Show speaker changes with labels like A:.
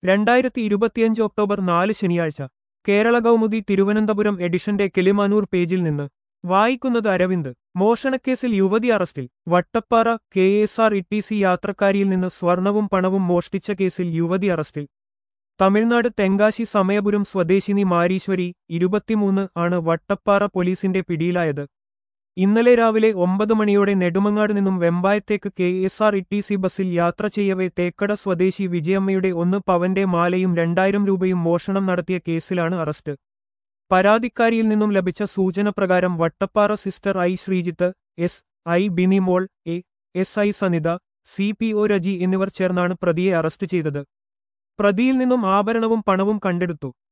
A: രണ്ടായിരത്തി ഇരുപത്തിയഞ്ച് ഒക്ടോബർ നാല് ശനിയാഴ്ച കേരള കൗമുദി തിരുവനന്തപുരം എഡിഷന്റെ കിളിമാനൂർ പേജിൽ നിന്ന് വായിക്കുന്നത് അരവിന്ദ് മോഷണക്കേസിൽ യുവതി അറസ്റ്റിൽ Vattappara K S R E T C യാത്രക്കാരിയിൽ നിന്ന് സ്വർണവും പണവും മോഷ്ടിച്ച കേസിൽ യുവതി അറസ്റ്റിൽ തമിഴ്നാട് തെങ്കാശി സമയപുരം സ്വദേശിനി മാരീശ്വരി ഇരുപത്തിമൂന്ന് ആണ് വട്ടപ്പാറ പോലീസിന്റെ പിടിയിലായത് ഇന്നലെ രാവിലെ ഒമ്പത് മണിയോടെ നെടുമങ്ങാട് നിന്നും വെമ്പായത്തേക്ക് K S R E T C ബസ്സിൽ യാത്ര ചെയ്യവേ തേക്കട സ്വദേശി വിജയമ്മയുടെ ഒന്ന് പവന്റെ മാലയും രണ്ടായിരം രൂപയും മോഷണം നടത്തിയ കേസിലാണ് അറസ്റ്റ് പരാതിക്കാരിയിൽ നിന്നും ലഭിച്ച സൂചന പ്രകാരം Vattappara sister I Sreejith S I Binimol A S I Sanitha C P O Raji എന്നിവർ ചേർന്നാണ് പ്രതിയെ അറസ്റ്റ് ചെയ്തത് പ്രതിയിൽ നിന്നും ആഭരണവും പണവും കണ്ടെടുത്തു